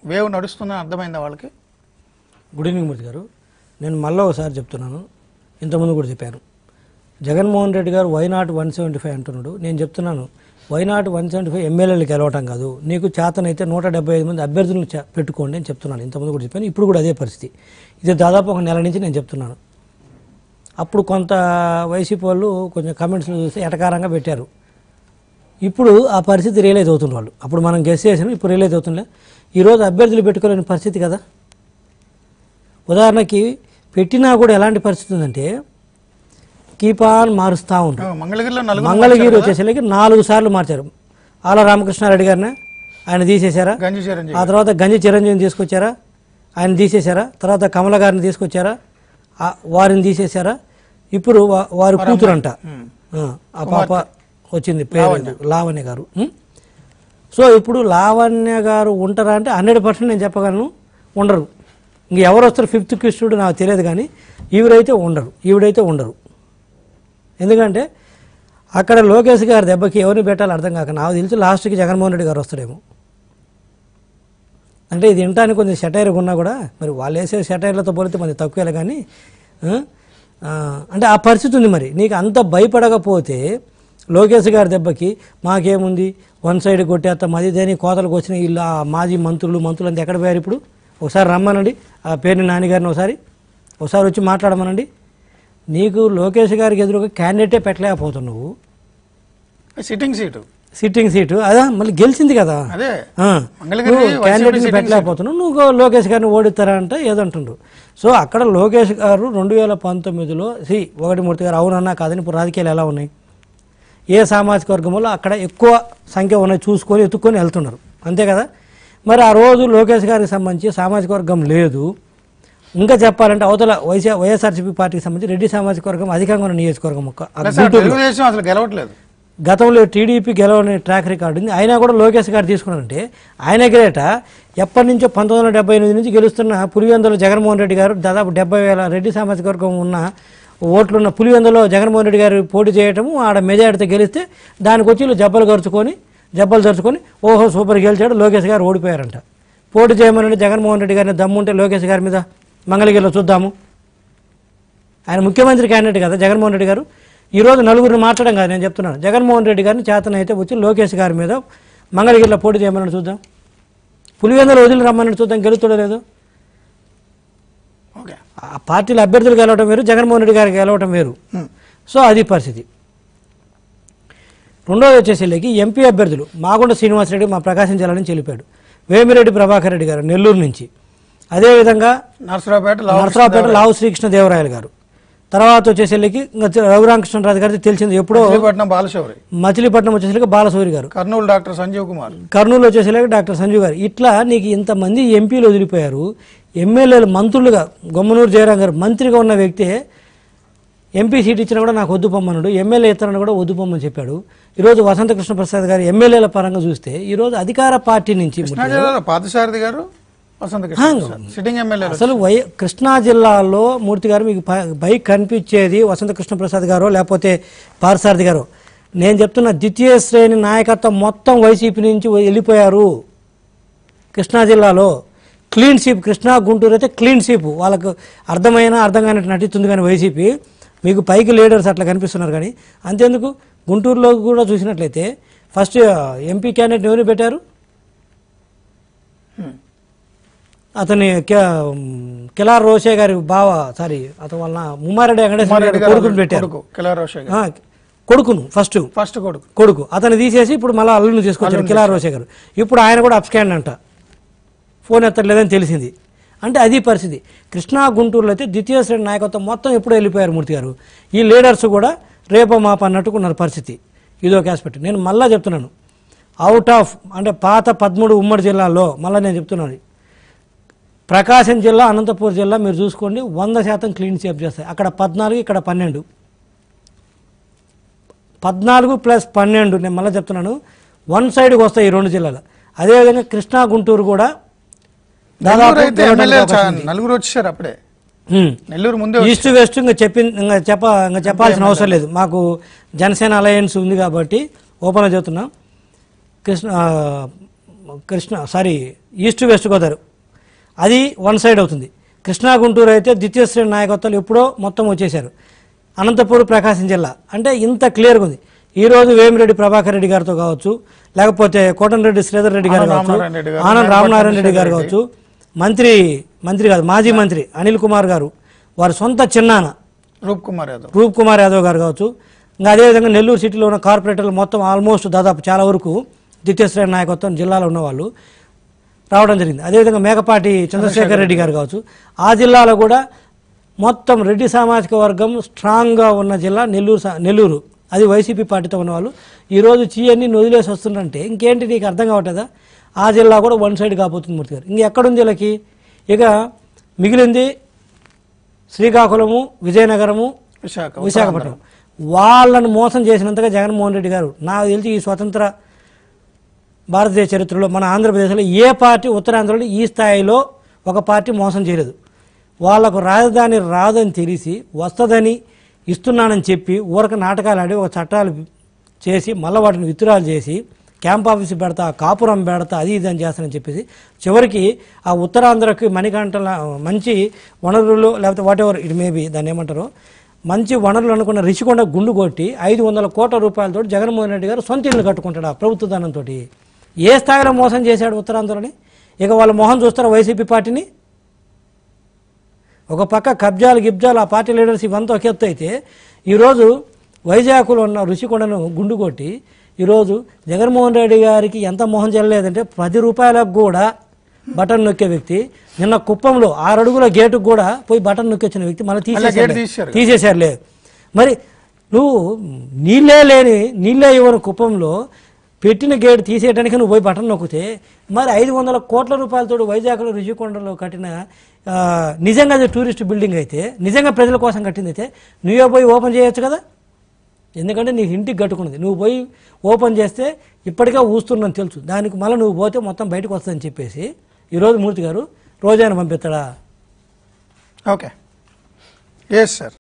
Wave నడుస్తుందని అర్థమైందా వాళ్ళకి గుడ్ ఈవినింగ్ మూర్తి గారు నేను మళ్ళీ ఒకసారి చెప్తున్నాను ఇంతకుముందు కూడా చెప్పాను జగన్మోహన్ రెడ్డి గారు వైనాట్ వన్ సెవెంటీ ఫైవ్ అంటున్నాడు నేను చెప్తున్నాను వైనాట్ వన్ సెవెంటీ ఫైవ్ ఎమ్మెల్యేలు గెలవటం కాదు నీకు చేతనైతే నూట డెబ్బై ఐదు మంది అభ్యర్థులను చ- పెట్టుకోండి అని చెప్తున్నాను ఇంతకుముందు కూడా చెప్పాను ఇప్పుడు కూడా అదే పరిస్థితి ఇది దాదాపు ఒక నెల నుంచి నేను చెప్తున్నాను అప్పుడు కొంత వైసీపీ వాళ్ళు కొంచెం కమెంట్స్ చూసి ఎటకారంగా పెట్టారు ఇప్పుడు ఆ పరిస్థితి రియలైజ్ అవుతుంది వాళ్ళు అప్పుడు మనం గెస్ చేసాం ఇప్పుడు రియలైజ్ అవుతుండే ఈరోజు అభ్యర్థులు పెట్టుకోలేని పరిస్థితి కదా ఉదాహరణకి పెట్టినా కూడా ఎలాంటి పరిస్థితి ఉందంటే కీపాన్ మారుస్తూ ఉంటారు ఆ, మంగళగిరిలో నలుగురు మంగళగిరి వచ్చేసరికి నాలుగు సార్లు మార్చారు ఆల రామకృష్ణారెడ్డి గారిని ఆయన తీసేశారా గంజి చిరంజీవి ఆ తర్వాత గంజి చిరంజీవిని తీసుకొచ్చారా ఆయన తీసేశారా తర్వాత కమల గారిని తీసుకొచ్చారా ఆ వారిని తీసేశారా ఇప్పుడు వా- వారి కూతురంట ఆ, ఆ పాప వచ్చింది పేరు లావణ్య గారు ఉం? సో ఇప్పుడు లావణ్య గారు ఉంటారా అంటే హండ్రెడ్ పర్సెంట్ నేను చెప్పగలను ఉండరు ఇంక ఎవరు వస్తారు ఫిఫ్త్ కృష్ణుడు నాకు తెలియదు కానీ ఈవిడైతే ఉండరు ఈవిడైతే ఉండరు ఎందుకంటే అక్కడ లోకేష్ గారి దెబ్బకి ఎవరిని పెట్టాలో అర్థం కాక నాకు తెలిసి లాస్ట్కి జగన్మోహన్ రెడ్డి గారు వస్తాడేమో అంటే ఇది వినటానికి కొంచెం సెటైర్గా ఉన్నా కూడా మరి వాళ్ళు వేసే సెటైర్లతో పోలితే మరి తక్కువేలే కానీ ఆ, ఆ, అంటే ఆ పరిస్థితి ఉంది మరి నీకు అంత భయపడకపోతే లోకేష్ గారి దెబ్బకి మాకేముంది వన్ సైడ్ కొట్టేస్తాం అది దేని కోతలకు వచ్చిన వీళ్ళు ఆ మాజీ మంత్రులు మంత్రులు అంతా ఎక్కడ పోయారు ఇప్పుడు ఒకసారి రమ్మనండి ఆ పేరుని నాన్నగారిని ఒకసారి ఒకసారి వచ్చి మాట్లాడమనండి నీకు లోకేష్ గారికి ఎదురుగా క్యాండిడేటే పెట్టలేకపోతున్నావు సిట్టింగ్ సీటు సిట్టింగ్ సీటు అదా మళ్ళీ గెలిచింది కదా అదే ఆ. మంగళగిరి నువ్వు వైసీపీ క్యాండిడేట్ని సిట్టింగ్ పెట్టలేకపోతున్నావు నువ్వు లోకేష్ గారిని ఓడిస్తారా అంటే ఏదంటుండ్రు సో అక్కడ లోకేష్ గారు రెండు వేల పంతొమ్మిదిలో సి ఒకటి మూర్తి గారు అవునన్నా కాదని ఇప్పుడు రాజకీయాలు ఎలా ఉన్నాయి ఏ సామాజిక వర్గంలో అక్కడ ఎక్కువ సంఖ్య ఉన్నాయి చూసుకొని ఎత్తుక్కొని వెళ్తున్నారు అంతే కదా మరి ఆ రోజు లోకేష్ గారికి సంబంధించి సామాజిక వర్గం లేదు ఇంకా చెప్పాలంటే అవతల వైసీ వైఎస్ఆర్సీపీ పార్టీకి సంబంధించి రెడ్డి సామాజిక వర్గం అధికంగా ఉన్న నియోజకవర్గం ఒక్క ఆ ప్లస్ ఆ తెలుగుదేశం అసలు గెలవట్లేదు గతంలో టీడీపీ గెలవని ట్రాక్ రికార్డు ఉంది అయినా కూడా లోకేష్ గారు తీసుకున్నారంటే ఆయన గ్రేట ఎప్పటి నుంచో పంతొమ్మిది వందల డెబ్బై ఎనిమిది నుంచి గెలుస్తున్న పులివెందుల జగన్మోహన్ రెడ్డి గారు దాదాపు డెబ్బై వేల రెడ్డి సామాజిక వర్గం ఉన్న ఓట్లున్న పులివెందులో జగన్మోహన్ రెడ్డి గారు పోటీ చేయటము ఆడ మెజారిటీతో గెలిస్తే దానికి వచ్చి వీళ్ళు జబ్బలు ఖర్చుకొని జబ్బలు తెరుచుకొని ఓహో సూపర్ గెలిచాడు లోకేష్ గారు ఓడిపోయారంట పోటీ చేయమని జగన్మోహన్ రెడ్డి గారిని దమ్ముంటే లోకేష్ గారి మీద మంగళగిరిలో చూద్దాము ఆయన ముఖ్యమంత్రి క్యాండిడేట్ కదా జగన్మోహన్ రెడ్డి గారు ఈ రోజు నలుగురిని మార్చడం కాదు నేను చెప్తున్నాను జగన్మోహన్ రెడ్డి గారిని చేతనైతే వచ్చి లోకేష్ గారి మీద మంగళగిరిలో పోటీ చేయమని చూద్దాం పులివెందులు వదిలి రమ్మని చూద్దాం గెలుతుడో లేదో ఓకే ఆ పార్టీల అభ్యర్థులు గెలవటం వేరు జగన్మోహన్ రెడ్డి గారికి గెలవటం వేరు సో అది పరిస్థితి రెండోది వచ్చేసరికి ఎంపీ అభ్యర్థులు మాగుండ శ్రీనివాసరెడ్డి మా ప్రకాశం జిల్లా నుంచి వెళ్ళిపోయాడు వేమిరెడ్డి ప్రభాకర్ రెడ్డి గారు నెల్లూరు నుంచి అదేవిధంగా నరసరావుపేట లావు నరసరావుపేట లావు శ్రీకృష్ణ దేవరాయలు గారు తర్వాత వచ్చేసరికి ఇంకా రఘురామకృష్ణరాజు గారికి తెలిసింది ఎప్పుడో మచిలీపట్నం బాలశౌరి మచిలీపట్నం వచ్చేసరికి బాలసూరి గారు కర్నూలు డాక్టర్ సంజీవ్ కుమార్ కర్నూలు వచ్చేసరికి డాక్టర్ సంజీవ్ గారు ఇట్లా నీకు ఇంతమంది ఎంపీలు వదిలిపోయారు ఎమ్మెల్యేలు మంత్రులుగా గొమ్మనూరు జయరాం గారు మంత్రిగా ఉన్న వ్యక్తే ఎంపీ సీట్ ఇచ్చినా కూడా నాకు వద్దు పొమ్మన్నాడు ఎమ్మెల్యే ఇతరులను కూడా వద్దు పొమ్మని చెప్పాడు ఈరోజు వసంత కృష్ణ ప్రసాద్ గారు ఎమ్మెల్యేల పరంగా చూస్తే ఈరోజు అధికార పార్టీ నుంచి కృష్ణా జిల్లాలో పార్థసారథి గారు వసంత కృష్ణ ప్రసాద్. సిట్టింగ్ ఎమ్మెల్యేలు అసలు వై కృష్ణా జిల్లాలో మూర్తి గారు మీకు పై- బైక్ కనిపించేది వసంత కృష్ణ ప్రసాద్ గారో లేకపోతే పారసారథి గారో నేను చెప్తున్న ద్వితీయ శ్రేణి నాయకత్వం మొత్తం వైసీపీ నుంచి వెళ్ళిపోయారు కృష్ణా జిల్లాలో క్లీన్ స్వీప్ కృష్ణా గుంటూరు అయితే క్లీన్ స్వీప్ వాళ్ళకు అర్థమైన అర్థం కానట్టు నటిస్తుంది కానీ వైసీపీ మీకు పైకి లీడర్స్ అట్లా కనిపిస్తున్నారు కానీ అంతేందుకు గుంటూరులో కూడా చూసినట్లయితే ఫస్ట్ ఎంపీ క్యాండిడేట్ ఎవరు పెట్టారు అతని కె- కిలార్ రోషే గారి బావ సారీ అతని వలన ముమ్మారెడ్డి వెంకటేశ్వర గారి కొడుకుని పెట్టారు కొడుకు కిలారోషే గారు ఆ, కొడుకును ఫస్ట్ ఫస్ట్ కొడుకు కొడుకు అతను తీసేసి ఇప్పుడు మళ్ళీ అల్లుని తీసుకొచ్చారు కిలార్ రోషే గారు ఇప్పుడు ఆయన కూడా అప్స్కాండ్ అంట ఫోన్ ఎత్తలేదని తెలిసింది అంటే అది పరిస్థితి కృష్ణా గుంటూరులో అయితే ద్వితీయ శ్రేణి నాయకత్వం మొత్తం ఎప్పుడూ వెళ్ళిపోయారు మూర్తి గారు ఈ లీడర్స్ కూడా రేపో మాప అన్నట్టుకున్నారు పరిస్థితి ఇది ఒక ఆస్పెక్ట్ నేను మళ్ళా చెప్తున్నాను అవుట్ ఆఫ్ అంటే పాత పదమూడు ఉమ్మడి జిల్లాల్లో మళ్ళీ నేను చెప్తున్నాను ప్రకాశం జిల్లా అనంతపూర్ జిల్లా మీరు చూసుకోండి వంద శాతం క్లీన్ సేప్ చేస్తాయి అక్కడ పద్నాలుగు ఇక్కడ పన్నెండు పద్నాలుగు ప్లస్ పన్నెండు నేను మళ్ళీ చెప్తున్నాను వన్ సైడ్కి వస్తాయి ఈ రెండు జిల్లాలు అదేవిధంగా కృష్ణా గుంటూరు కూడా నెల్లూరు అయితే గెలవడానికి ఎమ్మెల్యే అవకాశం ఉంది. నలుగురు వచ్చేసారు అప్పుడే హ్మ్. నెల్లూరు ముందే ఈస్ట్ వెస్ట్ ఇంకా చెప్పి ఇంకా చెప్ప ఇంకా చెప్పాల్సిన అవసరం లేదు మాకు జనసేన అలయన్స్ ఉంది కాబట్టి ఓపెన్గా చెప్తున్నాం కృష్ణ ఆ, Krishna sorry east west Godavari అది వన్ సైడ్ అవుతుంది కృష్ణా గుంటూరు అయితే ద్వితీయ శ్రేణి నాయకత్వాలు ఎప్పుడో మొత్తం వచ్చేశారు అనంతపూర్ ప్రకాశం జిల్లా అంటే ఇంత క్లియర్గా ఉంది ఈ రోజు వేమిరెడ్డి ప్రభాకర్ రెడ్డి గారితో కావచ్చు లేకపోతే కోటంరెడ్డి శ్రీధర్ రెడ్డి గారు ఆనం కావచ్చు రామనారాయణ రెడ్డి గారు, ఆనంద్ రామనారాయణ మేకపాటి రెడ్డి గారు రెడ్డి. కావచ్చు మంత్రి మంత్రి కాదు మాజీ మంత్రి అనిల్ కుమార్ గారు వారి సొంత చిన్నాన రూప్ కుమార్ యాదవ్ రూప్ కుమార్ యాదవ్ గారు కావచ్చు ఇంకా అదేవిధంగా నెల్లూరు సిటీలో ఉన్న కార్పొరేటర్లు మొత్తం ఆల్మోస్ట్ దాదాపు చాలా వరకు ద్వితీయ శ్రేణి నాయకత్వం జిల్లాలో ఉన్నవాళ్ళు రావడం జరిగింది అదేవిధంగా మేకపాటి చంద్రశేఖర్ రెడ్డి గారు కావచ్చు ఆ జిల్లాలో కూడా మొత్తం రెడ్డి సామాజిక వర్గం స్ట్రాంగ్గా ఉన్న జిల్లా నెల్లూరు సా- నెల్లూరు అది వైసీపీ పార్టీతో ఉన్నవాళ్ళు ఈరోజు చీయన్ని వదిలేసి వస్తుందంటే ఇంకేంటి నీకు అర్థం కావట్లేదా ఆ జిల్లా కూడా వన్ సైడ్ కాబోతుంది మూర్తి గారు ఇంకెక్కడుంది వీళ్ళకి ఇక మిగిలింది శ్రీకాకుళము విజయనగరము విశాఖ విశాఖపట్నం వాళ్ళను మోసం చేసినంతగా జగన్మోహన్ రెడ్డి గారు నాకు తెలిసి ఈ స్వతంత్ర భారతదేశ చరిత్రలో మన ఆంధ్రప్రదేశ్లో ఏ పార్టీ ఉత్తరాంధ్రలో ఈ స్థాయిలో ఒక పార్టీ మోసం చేయలేదు వాళ్లకు రాజధాని రాదని తెలిసి వస్తుందని ఇస్తున్నానని చెప్పి ఊరక నాటకాలు ఆడి ఒక చట్టాలు చేసి మళ్ళీ వాటిని విత్తురాలు చేసి క్యాంప్ ఆఫీస్ పెడతా కాపురం పెడతా అది ఇది అని చేస్తానని చెప్పేసి చివరికి ఆ ఉత్తరాంధ్రకి మణికంఠల మంచి వనరులు లేకపోతే వాట్ ఎవర్ ఇట్ మేబీ దాన్ని ఏమంటారు మంచి వనరులు అనుకున్న రిషికొండ గుండు కొట్టి ఐదు వందల కోట్ల రూపాయలతో జగన్మోహన్ రెడ్డి గారు సొంత ఇల్లు కట్టుకుంటాడు ఆ ప్రభుత్వ ధనంతో ఏ స్థాయిలో మోసం చేశాడు ఉత్తరాంధ్రని ఇక వాళ్ళ మొహం చూస్తారా వైసీపీ పార్టీని ఒక పక్క కబ్జాలు గిబ్జాలు ఆ పార్టీ లీడర్స్ ఇవంతా ఒక ఎత్తు అయితే ఈరోజు వైజాగ్లో ఉన్న ఋషికొండను గుండు కొట్టి ఈరోజు జగన్మోహన్ రెడ్డి గారికి ఎంత మోహం చెల్లలేదంటే పది రూపాయలకు కూడా బటన్ నొక్కే వ్యక్తి నిన్న కుప్పంలో ఆరు అడుగుల గేటుకు కూడా పోయి బటన్ నొక్కొచ్చిన వ్యక్తి మళ్ళీ మళ్ళీ గేట్ తీసేసారు తీసేశారు. తీసేశారులే మరి నువ్వు నీళ్ళే లేని నీళ్ళే ఇవ్వని కుప్పంలో పెట్టిన గేట్ తీసేయడానికి నువ్వు పోయి బటన్ నొక్కితే మరి ఐదు వందల కోట్ల రూపాయలతో వైజాగ్లో రుచికొండలో కట్టిన ఆ, నిజంగా అది టూరిస్ట్ బిల్డింగ్ అయితే నిజంగా ప్రజల కోసం కట్టింది అయితే నువ్వే పోయి ఓపెన్ చేయొచ్చు కదా ఎందుకంటే నీకు ఇంటికి కట్టుకున్నది నువ్వు పోయి ఓపెన్ చేస్తే ఇప్పటికే ఊస్తుందని తెలుసు దానికి మళ్ళీ నువ్వు పోతే మొత్తం బయటకు వస్తుందని చెప్పేసి ఈరోజు మూర్తి గారు రోజాను పంపిస్తాడా ఓకే ఎస్ సార్